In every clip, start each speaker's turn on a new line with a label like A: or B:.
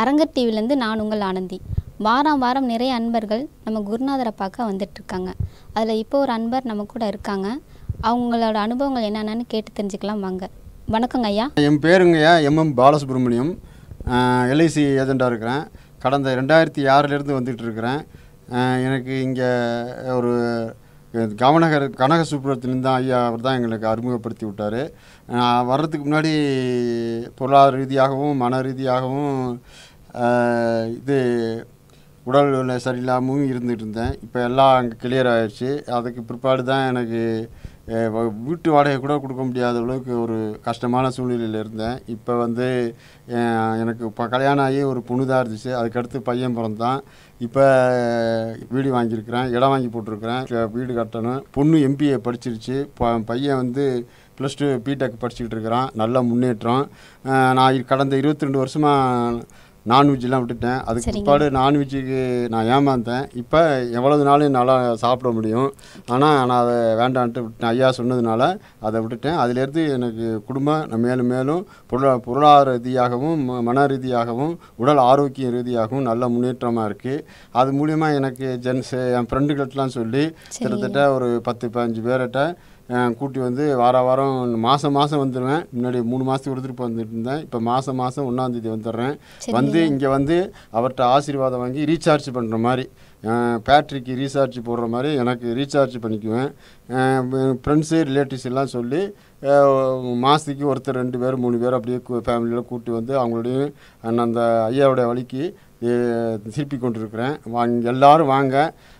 A: அரங்கர் டிவிலேருந்து நான் உங்கள் ஆனந்தி வாரம் வாரம் நிறைய அன்பர்கள் நம்ம குருநாதரை பார்க்க வந்துட்டுருக்காங்க அதில் இப்போ ஒரு அன்பர் நம்ம கூட இருக்காங்க அவங்களோட அனுபவங்கள் என்னென்னு கேட்டு தெரிஞ்சுக்கலாம் வாங்க வணக்கங்க ஐயா
B: என் பேருங்கய்யா எம்எம் பாலசுப்ரமணியம் எல்ஐசி ஏஜெண்ட்டாக இருக்கிறேன் கடந்த ரெண்டாயிரத்தி ஆறிலேருந்து வந்துட்டு இருக்கிறேன் அஹ் எனக்கு இங்கே ஒரு கவனகர் கனக சுப்புரத்திலிருந்து தான் ஐயா அவர் தான் எங்களுக்கு அறிமுகப்படுத்தி விட்டார் வர்றதுக்கு முன்னாடி பொருளாதார ரீதியாகவும் மன ரீதியாகவும் அஹ் இது உடல் நிலை சரியில்லாமலும் இருந்துகிட்டு இருந்தேன் இப்போ எல்லாம் அங்கே கிளியர் ஆயிடுச்சு அதுக்கு பிற்பாடு தான் எனக்கு அஹ், வ- வீட்டு வாடகை கூட கொடுக்க முடியாத அளவுக்கு ஒரு கஷ்டமான சூழ்நிலையில் இருந்தேன் இப்போ வந்து அஹ், எனக்கு இப்போ கல்யாணம் ஆகி ஒரு பொண்ணு தான் இருந்துச்சு அதுக்கடுத்து பையன் பிறந்தான் இப்போ வீடு வாங்கியிருக்கிறேன் இடம் வாங்கி போட்டிருக்கிறேன் அஹ், வீடு கட்டணும் பொண்ணு எம்பிஏ படிச்சிருச்சு ப- பையன் வந்து ப்ளஸ் டூ பிடெக் படிச்சுக்கிட்டு இருக்கிறான் நல்ல முன்னேற்றம் அஹ், நான் இ- கடந்த இருபத்தி ரெண்டு வருஷமாக நான்வெஜ்லாம் விட்டுட்டேன் அதுக்கு
A: சரிங்க.
B: பிற்பாடு நான்வெஜ்ஜுக்கு நான் ஏமாந்தேன் இப்போ எவ்வளவு நாளும் என்னால் சாப்பிட முடியும் ஆனால் நான் அதை வேண்டான்ட்டு விட்டேன் ஐயா சொன்னதுனால அதை விட்டுட்டேன் அதிலேருந்து எனக்கு குடும்பம் நான் மேலும் மேலும் பொருளா பொருளாதார ரீதியாகவும் ம- மன ரீதியாகவும் உடல் ஆரோக்கிய ரீதியாகவும் நல்ல முன்னேற்றமாக இருக்குது அது மூலிமா எனக்கு ஜென்ஸ் என் ஃப்ரெண்டுகள்ட்டலாம் சொல்லி கிட்டத்தட்ட ஒரு பத்து பதினஞ்சு பேர்கிட்ட அஹ், கூட்டி வந்து வார வாரம் மாதம் மாதம் வந்துடுவேன் முன்னாடி மூணு மாதத்துக்கு ஒரு திருப்பி வந்துட்டு இருந்தேன் இப்போ மாதம் மாதம் ஒன்றாந்தேதி வந்துடுறேன்
A: சரிங்க.
B: வந்து இங்கே வந்து அவர்கிட்ட ஆசீர்வாதம் வாங்கி ரீசார்ஜ் பண்ணுற மாதிரி பேட்ரிக்கு ரீசார்ஜ் போடுற மாதிரி எனக்கு ரீசார்ஜ் பண்ணிக்குவேன் ஃப்ரெண்ட்ஸு ரிலேட்டிவ்ஸ் எல்லாம் சொல்லி மாதத்துக்கு ஒருத்தர் ரெண்டு பேர் மூணு பேர் அப்படியே ஃபேமிலியில் கூட்டி வந்து அவங்களுடைய நான் அந்த ஐயாவுடைய வழிக்கு அஹ், திருப்பி கொண்டிருக்கிறேன் வாங்க எல்லாரும் வாங்க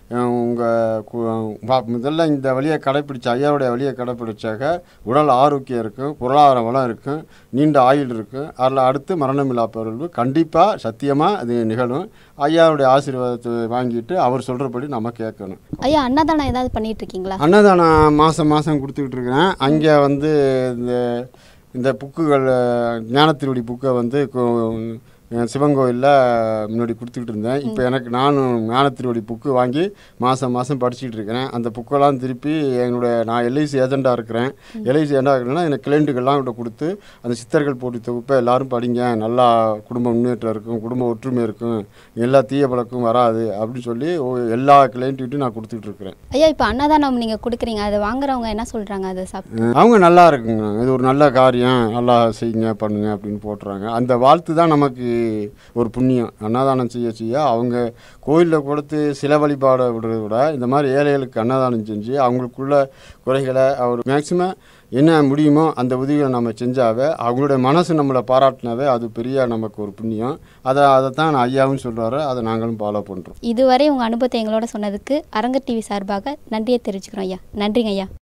B: உங்கள் முதல்ல இந்த வழியை கடைப்பிடிச்ச ஐயாவுடைய வழியை கடைப்பிடிச்சாக்க உடல் ஆரோக்கியம் இருக்கும் பொருளாதார வளம் இருக்கும் நீண்ட ஆயுள் இருக்கும் அதில் அடுத்து மரணமில்லா பொருள் கண்டிப்பாக சத்தியமாக அது நிகழும் ஐயாவுடைய ஆசீர்வாதத்தை வாங்கிட்டு அவர் சொல்கிறபடி நம்ம கேட்கணும்
A: ஐயா அன்னதானம் ஏதாவது பண்ணிட்டு இருக்கீங்களா
B: அன்னதானம் மாதம் மாதம் கொடுத்துக்கிட்டு இருக்கிறேன் அங்கே வந்து இந்த இந்த புக்குகள் ஞானத்திருவடி புக்கை வந்து கு- சிவன் கோயிலில் முன்னாடி கொடுத்துக்கிட்டு இருந்தேன் இப்போ எனக்கு நானும் ஞானத்திருவடி புக்கு வாங்கி மாதம் மாதம் படிச்சுக்கிட்டு இருக்கிறேன் அந்த புக்கெல்லாம் திருப்பி என்னுடைய நான் எல்ஐசி ஏஜெண்டாக இருக்கிறேன் எல்ஐசி ஏஜெண்டாக இருக்கிறேன்னா எனக்கு கிளைண்ட்டுகள்லாம் கிட்ட கொடுத்து அந்த சித்தர்கள் போட்டி தொகுப்பை எல்லாரும் படிங்க நல்லா குடும்ப முன்னேற்றம் இருக்கும் குடும்ப ஒற்றுமை இருக்கும் எல்லா தீய பழக்கம் வராது அப்படின்னு சொல்லி ஒ- எல்லா கிளைண்ட்டுக்கிட்டையும் நான் கொடுத்துக்கிட்டு இருக்கிறேன்
A: ஐயா இப்போ அன்னதானம் நீங்கள் கொடுக்குறீங்க அதை வாங்குறவங்க என்ன சொல்கிறாங்க அதை சாப்பிட்டு
B: அவங்க நல்லா இருக்குங்க இது ஒரு நல்ல காரியம் நல்லா செய்யுங்க பண்ணுங்க அப்படின்னு போட்டுறாங்க அந்த வாழ்த்து தான் நமக்கு ஒரு புண்ணியம் அன்னதானம் செய்ய செய்ய அவங்க கோயிலில் கொடுத்து சில வழிபாடை விடுறத விட இந்த மாதிரி ஏழைகளுக்கு அன்னதானம் செஞ்சு அவங்களுக்குள்ள குறைகளை அவர் மேக்சிமம் என்ன முடியுமோ அந்த உதவிகளை நம்ம செஞ்சாவே அவங்களுடைய மனசு நம்மளை பாராட்டினாவே அது பெரிய நமக்கு ஒரு புண்ணியம் அதை அதை தான் நான் ஐயாவும் சொல்கிறாரு அதை நாங்களும் ஃபாலோ பண்ணுறோம்
A: இதுவரை உங்கள் அனுபவத்தை எங்களோட சொன்னதுக்கு அரங்கர் டிவி சார்பாக நன்றியை தெரிவிச்சுக்கிறோம் ஐயா நன்றிங்க ஐயா